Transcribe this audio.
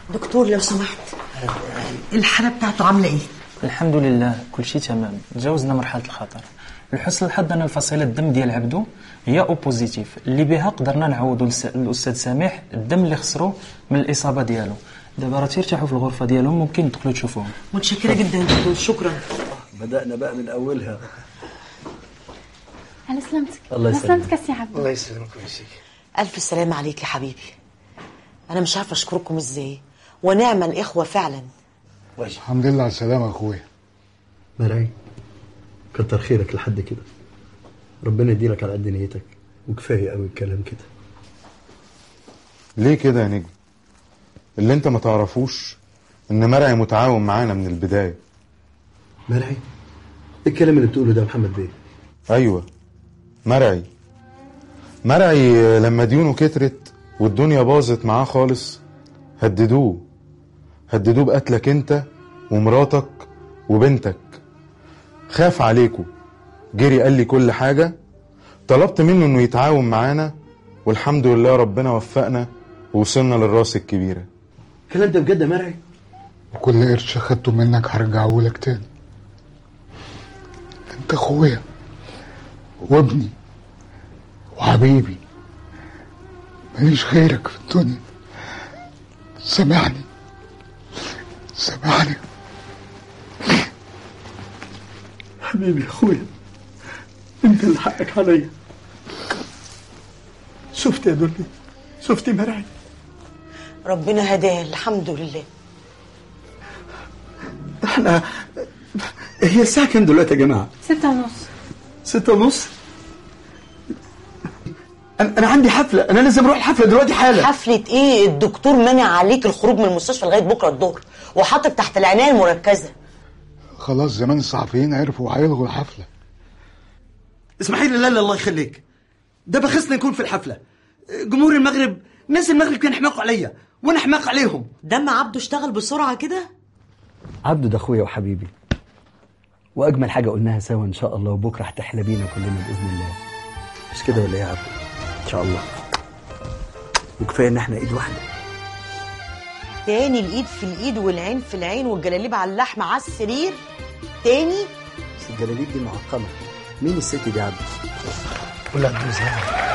دكتور لو سمحت الحاله بتاعته عامله ايه الحمد لله كل شيء تمام تجاوزنا مرحله الخطر لحسن الحظ ان الفصيله الدم ديال عبدو هي او بوزيتيف اللي بها قدرنا نعوضوا للس- للاستاذ سامح الدم اللي خسرو من الاصابه ديالو دابا راه تيرتاحوا في الغرفه ديالهم ممكن تدخلوا تشوفوهم متشكره جدا يا دكتور شكرا بدأنا بقى من أولها على سلامتك الله على يسلمك. سلامتك يا سي عبد الله يسلمك ويسيك الف سلامه عليك يا حبيبي انا مش عارفه اشكركم ازاي ونعم الاخوه فعلا الحمد لله على السلامة يا أخويا مرعي كتر خيرك لحد كده ربنا يديلك على قد نيتك وكفايه قوي الكلام كده ليه كده يا نجم اللي انت ما تعرفوش ان مرعي متعاون معانا من البداية مرعي ايه الكلام اللي بتقوله ده يا محمد بيه ايوه مرعي مرعي لما ديونه كترت والدنيا باظت معاه خالص هددوه هددوه بقتلك انت ومراتك وبنتك خاف عليكوا جري قال لي كل حاجة طلبت منه انه يتعاون معانا والحمد لله ربنا وفقنا ووصلنا للراس الكبيرة الكلام ده بجد يا مرعي وكل قرش خدته منك هرجعه لك تاني انت اخويا وابني وحبيبي ماليش غيرك في الدنيا سامحني سامحني حبيبي يا اخويا انت اللي حقك عليا شفت يا دولي شفتي مرعي ربنا هداه الحمد لله احنا هي الساعة كام دلوقتي يا جماعة؟ ستة ونص ستة ونص أنا أنا عندي حفلة أنا لازم أروح الحفلة دلوقتي حالا حفله ايه الدكتور منع عليك الخروج من المستشفى لغايه بكره الظهر وحاطك تحت العنايه المركزه خلاص زمان الصحفيين عرفوا وهيلغوا الحفلة اسمحي لي لا لا الله يخليك ده بخسنا نكون في الحفلة جمهور المغرب ناس المغرب كان حماق عليا وأنا حماق عليهم دم عبده اشتغل بسرعه كده عبده ده اخويا وحبيبي واجمل حاجه قلناها سوا ان شاء الله وبكره هتحلى بينا كلنا باذن الله مش كده ولا ايه يا عبده ان شاء الله وكفايه ان احنا ايد واحده تاني الايد في الايد والعين في العين والجلاليب على اللحم على السرير تاني بس الجلاليب دي معقمه مين الست دي يا عبده ولا عبد